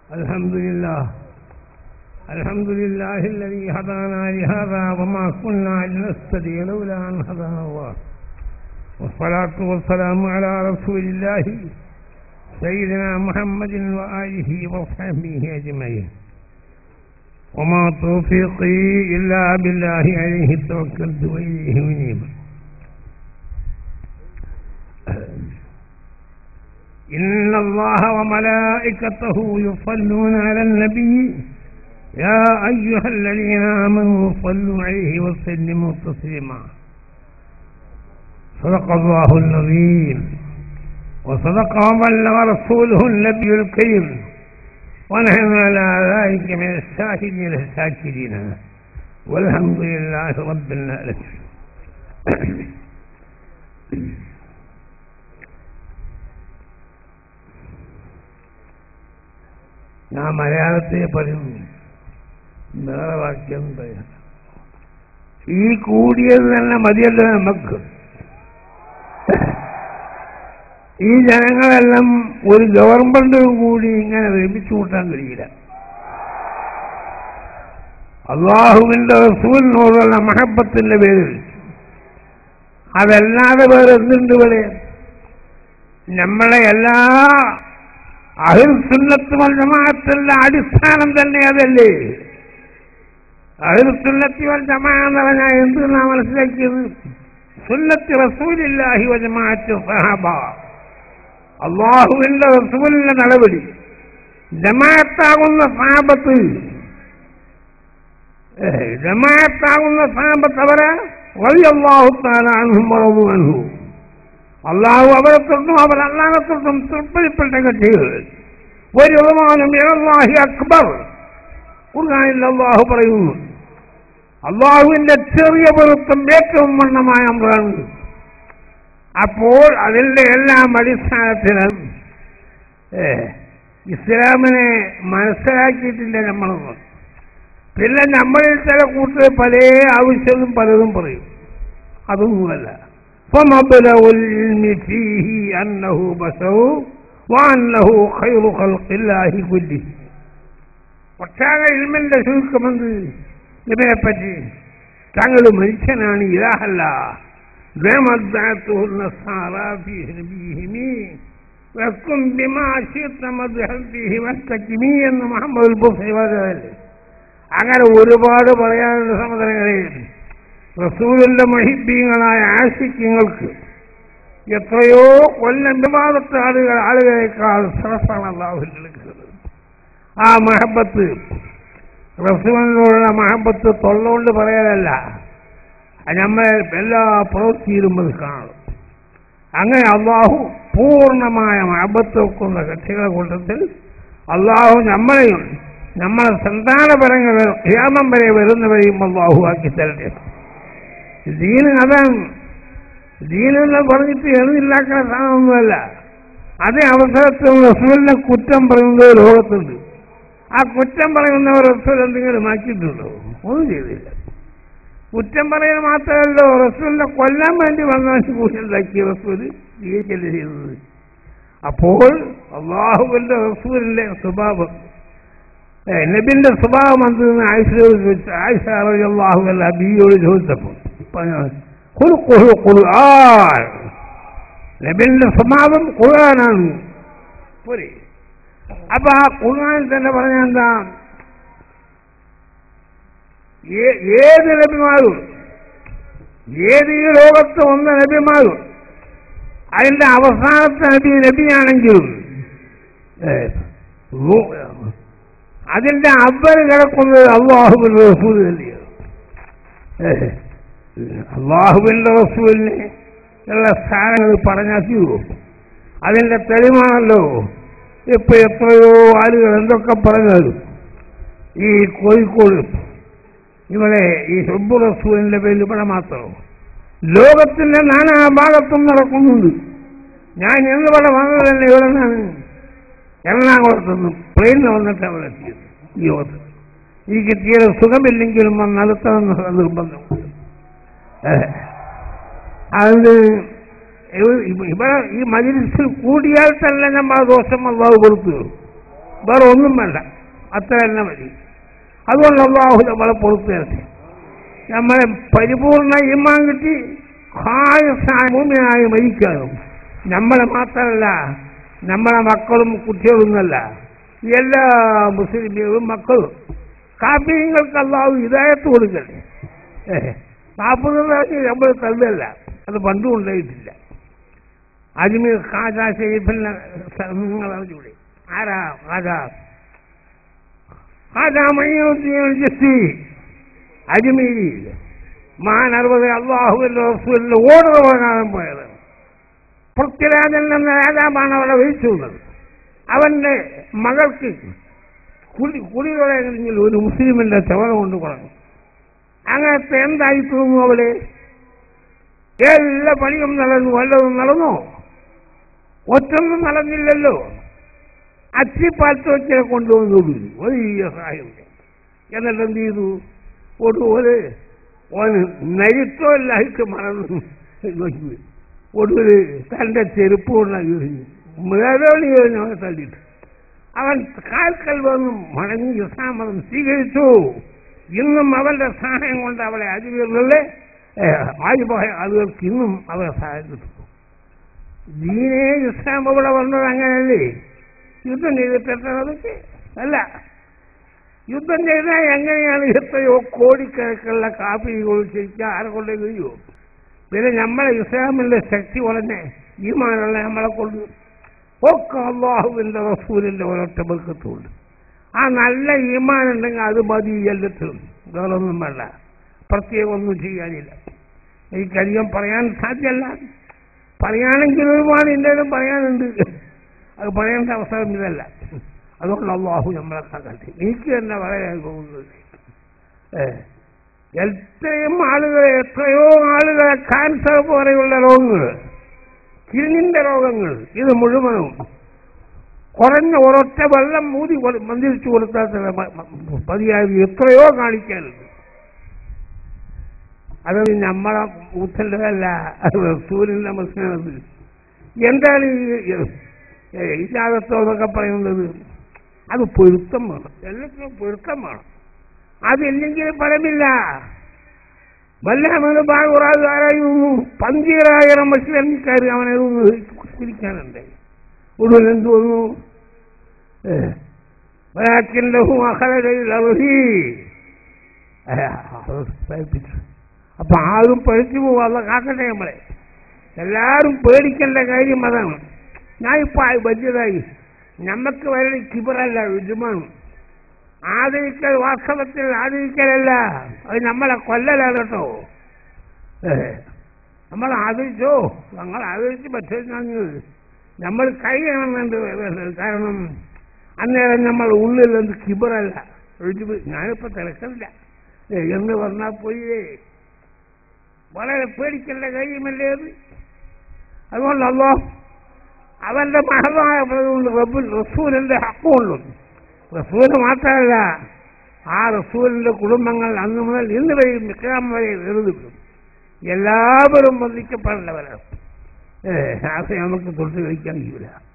الحمد لله الحمد لله الذي هدانا لهذا وما كنا لنهتدي لولا أن هدانا الله والصلاة والسلام على رسول الله سيدنا محمد وآله وصحبه أجمعين وما توفيقي إلا بالله عليه توكلت وإليه منيب إن الله وملائكته يصلون على النبي يا أيها الذين آمنوا صلوا عليه وسلموا تسليما صدق الله العظيم وصدق وبلغ رسوله النبي الكريم ونحن على ذلك من الشاهدين الشاكرين والحمد لله رب العالمين ഞാൻ മലയാളത്തെ പറയും വേറെ വാക്യം പറയാം ഈ കൂടിയത് തന്നെ മതിയല്ലോ നമുക്ക് ഈ ജനങ്ങളെല്ലാം ഒരു ഗവൺമെന്റും കൂടി ഇങ്ങനെ ഒരുമിച്ച് കൂട്ടാൻ കഴിയില്ല അള്ളാഹുവിന്റെ റസൂലിനോടുള്ള മഹബത്തിന്റെ പേരിൽ അതല്ലാതെ വേറെ എന്തുണ്ട് ഇവിടെ നമ്മളെ എല്ലാ അഹിർസുന്നത്ത് വൽ ജമാഅത്തിന്റെ അടിസ്ഥാനം തന്നെ അതല്ലേ അഹിർസുന്നത്തി വൽ ജമാ എന്ന് പറഞ്ഞാൽ എന്തെന്നാ മനസ്സിലാക്കിയത് സുന്നത്തി റസൂലില്ലാഹി വ ജമാഅത്ത് സഹാബ അള്ളാഹുവിന്റെ റസൂലിന്റെ നടപടി ജമാഅത്താകുന്ന സാപത്ത് ജമാഅത്താകുന്ന സാപത്ത് അവരെ വലിയ അള്ളാഹു താലാനും വളർന്നു അനു അള്ളാഹു അവരെ തൊട്ടും അവർ അല്ലാതെ തൊട്ടും തൃപ്തിപ്പെട്ട കക്ഷികൾ ഒരു ബഹുമാനം അള്ളാഹി അക്ബർ ഖുർആനിൽ അള്ളാഹു പറയുന്നു അള്ളാഹുവിന്റെ ചെറിയ പൊരുത്തം ഏറ്റവും വണ്ണമായ അമ്രാണ് അപ്പോൾ അതിൻ്റെ എല്ലാം അടിസ്ഥാനത്തിലും ഇസ്ലാമിനെ മനസ്സിലാക്കിയിട്ടില്ല നമ്മളൊന്നും പിന്നെ നമ്മളിൽ ചില കൂട്ടർ പല ആവശ്യവും പലതും പറയും അതൊന്നുമല്ല فمبلغ العلم فيه أنه بشر وأنه خير خلق الله كله ഒട്ടാകെ ഇൽമിന്റെ ചുരുക്കമെന്ത് ഇതിനെപ്പറ്റി താങ്കൾ മനുഷ്യനാണ് ഇതാഹല്ല വെക്കും എന്ന് മുഹമ്മദ് ബുഫി പറഞ്ഞതല്ലേ അങ്ങനെ ഒരുപാട് പറയാനുള്ള സമുദ്രങ്ങളെ റസൂലിന്റെ മഹിബീങ്ങളായ ആശിക്യങ്ങൾക്ക് എത്രയോ കൊല്ലം വിവാദത്തെ ആളുകൾ ആളുകളെക്കാൾ ശ്രദ്ധാണ് അള്ളാഹുൽ എടുക്കുന്നത് ആ മഹബത്ത് റസൂലിനോടുള്ള മഹബത്ത് തൊള്ളുകൊണ്ട് പറയാനല്ല നമ്മൾ എല്ലാ പ്രവൃത്തിയിലും അത് കാണും അങ്ങനെ അള്ളാഹു പൂർണ്ണമായ മഹബത്ത് വെക്കുന്ന കക്ഷികളെ കൂട്ടത്തിൽ അള്ളാഹു നമ്മളെയും നമ്മളെ സന്താനപരങ്ങൾ ക്ഷേമം വരെ വരുന്നവരെയും അള്ളാഹു ആക്കി തരട്ടെ ദീന് അതാണ് ദീനെന്ന് പറഞ്ഞിട്ട് എഴുതില്ലാക്കുന്ന സാധനമൊന്നുമല്ല അതേ അവസരത്തിൽ റസൂലിനെ കുറ്റം പറയുന്നത് ലോകത്തുണ്ട് ആ കുറ്റം പറയുന്നവർ റസൂൽ എന്തെങ്കിലും മാറ്റിയിട്ടുണ്ടോ ഒന്നും ചെയ്തില്ല കുറ്റം പറയുന്നത് മാത്രമല്ലോ റസൂലിനെ കൊല്ലാൻ വേണ്ടി വന്നാൽ കൂട്ടുണ്ടാക്കിയ റസൂൽ ജീവിക്കല്ലേ ചെയ്തത് അപ്പോൾ അള്ളാഹുവിന്റെ റസൂലിന്റെ സ്വഭാവം നബിന്റെ സ്വഭാവം എന്തെന്ന് ആയിഷയോട് ചോദിച്ചു ആയിഷ അള്ളാഹു അല്ല ബിയോട് ചോദിച്ചപ്പോൾ നബിന്റെ സ്വഭാവം ഖുർആനാണ് പോരെ അപ്പൊ ആ ഖുർആനിൽ തന്നെ പറഞ്ഞ എന്താ ഏത് നബിമാരും ഏത് ഈ ലോകത്ത് വന്ന നബിമാരും അതിന്റെ അവസാനത്തെ നബി നബിയാണെങ്കിലും അതിന്റെ അവര് കിടക്കുന്നത് അള്ളാഹുബിൻ റസൂൽ തന്നെയാണ് അള്ളാഹുവിന്റെ റസൂലിനെ ഉള്ള സ്ഥാനങ്ങൾ പറഞ്ഞാക്കിയോ അതിന്റെ തെളിവാണല്ലോ ഇപ്പൊ എത്രയോ ആളുകൾ എന്തൊക്കെ പറഞ്ഞാലും ഈ കോഴിക്കോട് ഇവിടെ ഈ ഹെബു റസൂലിന്റെ പേരിൽ ഇവിടെ മാത്രം ലോകത്തിന്റെ നാനാ ഭാഗത്തും നടക്കുന്നുണ്ട് ഞാൻ എന്നിവിടെ വന്നത് തന്നെ ഇവിടെ നിന്നാണ് എറണാകുളത്തുനിന്ന് പ്ലെയിനിൽ വന്നിട്ട് അവിടെ എത്തിയത് ഈ യോഗത്തിൽ ഈ കിട്ടിയത് സുഖമില്ലെങ്കിലും വന്ന് നടത്തണമെന്ന് നിർബന്ധമുണ്ട് അത് ഇവിടെ ഈ മജിലിസിൽ കൂടിയാൽ തന്നെ നമ്മൾ ദോഷം അള്ളാഹു കൊടുത്തു വേറെ ഒന്നും വേണ്ട അത്ര തന്നെ മതി അതുകൊണ്ട് അള്ളാഹു നമ്മളെ പുറത്തു തരട്ടെ നമ്മളെ പരിപൂർണ ഇമാൻ കിട്ടി ഹായസായ ഭൂമിയായി മരിക്കാനും നമ്മളെ മാത്രമല്ല നമ്മളെ മക്കളും കുട്ടികളൊന്നല്ല എല്ലാ മുസ്ലിമുകളും മക്കളും കാപ്പീങ്ങൾക്ക് അള്ളാഹു ഇതായത്ത് കൊടുക്കട്ടെ ഏ നാൽപ്പത് നമ്മൾ തള്ളല്ല അത് പണ്ടും ഉണ്ടായിട്ടില്ല അജ്മീർ ഖാജ ഷെയ്ഫിനെ നിങ്ങൾ അറിഞ്ഞൂടെ ആരാ ഖാജ ഖാജ മയ്യുദ്ദീൻ ജസ്സി അജ്മീരി മാൻ അറുപത് അള്ളാഹുവിന്റെ റസൂലിന്റെ ഓർഡർ വാങ്ങാൻ പോയത് പൃഥ്വിരാജൻ എന്ന രാജാവാണ് അവിടെ വിളിച്ചു വന്നത് അവന്റെ മകൾക്ക് കുടി കുടികളെ കഴിഞ്ഞാൽ ഒരു മുസ്ലിമിന്റെ ചവല കൊണ്ട് പറഞ്ഞു അങ്ങനത്തെ എന്തായി തോന്നുന്നു അവള് എല്ലാ പണിയും നടന്നു വല്ലതും നടന്നോ ഒറ്റൊന്നും നടന്നില്ലല്ലോ അച്ചിപ്പാലത്ത് വെച്ചിനെ കൊണ്ടുവന്നു വലിയ സഹായം എന്നിട്ട് എന്ത് ചെയ്തു ഒടുവില് ഓന് നരിത്വമില്ലായിട്ട് മറന്നു നോക്കി ഒടുവില് തന്റെ ചെരുപ്പ് കൊണ്ട് എറിഞ്ഞു മേലോണി എറിഞ്ഞു അവനെ തള്ളിയിട്ട് അവൻ കാൽക്കൽ വന്നു മടങ്ങി ഇസ്ലാമതം സ്വീകരിച്ചു ഇന്നും അവന്റെ സഹായം കൊണ്ട് അവളെ അജിവികളിലെ ആയിപ്പോയ ആളുകൾക്ക് ഇന്നും അവരെ സഹായം കിട്ടുന്നു ദീനേ ഇസ്ലാം ഇവിടെ വന്നത് അങ്ങനെയല്ലേ യുദ്ധം ചെയ്തിട്ടതൊക്കെ അല്ല യുദ്ധം ചെയ്താൽ എങ്ങനെയാണ് എത്രയോ കോടിക്കണക്കുള്ള കാപ്പികൾ ശരിക്കും ആരെ കൊണ്ടേ കഴിയുമോ പിന്നെ നമ്മളെ ഇസ്ലാമിന്റെ ശക്തി ഉടനെ ഈമാനുള്ള നമ്മളെ കൊണ്ട് ഒക്കെ അള്ളാഹുവിന്റെ റസൂലിന്റെ ഒരൊറ്റ ബർക്കത്തുണ്ട് ആ നല്ല ഈമാൻ ഉണ്ടെങ്കിൽ അത് മതി എല്ലാത്തിലും വേറൊന്നും വേണ്ട പ്രത്യേകം ഒന്നും ചെയ്യാനില്ല എനിക്കധികം പറയാൻ സാധ്യമല്ല പറയുകയാണെങ്കിൽ ഒരുപാട് എന്തെങ്കിലും പറയാനുണ്ട് അത് പറയേണ്ട അവസരം ഇതല്ല അതുകൊണ്ട് അള്ളാഹു നമ്മളെ കണ്ടേ എനിക്ക് തന്നെ പറയാൻ പോകുന്നത് ഏ എത്രയും ആളുകൾ എത്രയോ ആളുകളെ ക്യാൻസർ പോലെയുള്ള രോഗങ്ങൾ കിഴിഞ്ഞിന്റെ രോഗങ്ങൾ ഇത് മുഴുവനും കുറഞ്ഞ ഒരൊറ്റ വെള്ളം മൂതി കൊടു- മന്ത്രിച്ചു കൊടുത്താൽ തന്നെ മ- മ- മതിയായത് എത്രയോ കാണിക്കാനുണ്ട് അത് നമ്മളെ ഊത്തൻ്റെതല്ല സൂര്യൻ്റെ മനസ്സിലാണത് എന്താണ് ഈ ഇല്ലാകത്തോന്നൊക്കെ പറയുന്നത് അത് പൊരുത്തം വേണം എല്ലാത്തിനും പൊരുത്തം വേണം അതില്ലെങ്കിൽ ഫലമില്ല വല്ലാമത് ബാഗുറാകാരായിരുന്നു പന്തീരായിരം മുസ്ലിംകാർ അവനെ കുരിക്കാനുണ്ട് ഒടുവിൽ എന്ത് വന്നു വലാക്കിൻ്റെ അപ്പൊ ആരും പഠിച്ചു പോവാ കാക്കട്ടെ നമ്മളെ എല്ലാവരും പേടിക്കേണ്ട കാര്യം അതാണ് ഞാൻ ഇപ്പൊ വലിയതായി നമുക്ക് വരെ കിബറല്ല രുചുമാണ് ആദരിക്കൽ വാസ്തവത്തിൽ ആദരിക്കലല്ല അത് നമ്മളെ കൊല്ലലാണ് കേട്ടോ ഏ, നമ്മൾ ആദരിച്ചോ ഞങ്ങൾ ആദരിച്ച് പക്ഷേ നമ്മൾ കൈ കാണുന്നുണ്ട് കാരണം അന്നേരം നമ്മൾ ഉള്ളിൽ എന്ത് കിബറല്ല രുചിബ് ഞാനിപ്പോ തിരക്കില്ല ഏ, എന്ന് പറഞ്ഞാൽ പോയേ വളരെ പേടിക്കേണ്ട കാര്യമല്ലേ അത് അതുകൊണ്ടല്ലോ അവന്റെ മഹതായ പ്രതുകൊണ്ട് റബ്ബുൽ റസൂലിന്റെ ഹക്കുള്ളൂ റസൂല് മാത്രമല്ല ആ റസൂലിന്റെ കുടുംബങ്ങൾ അന്ന് മുതൽ ഇന്ന് വരെയും മിക്കാം വരെ എഴുതും എല്ലാവരും വന്ദിക്കപ്പെടേണ്ടവരാണ് ഏ അത് നമുക്ക് തൊട്ട് കഴിക്കാൻ കഴിയില്ല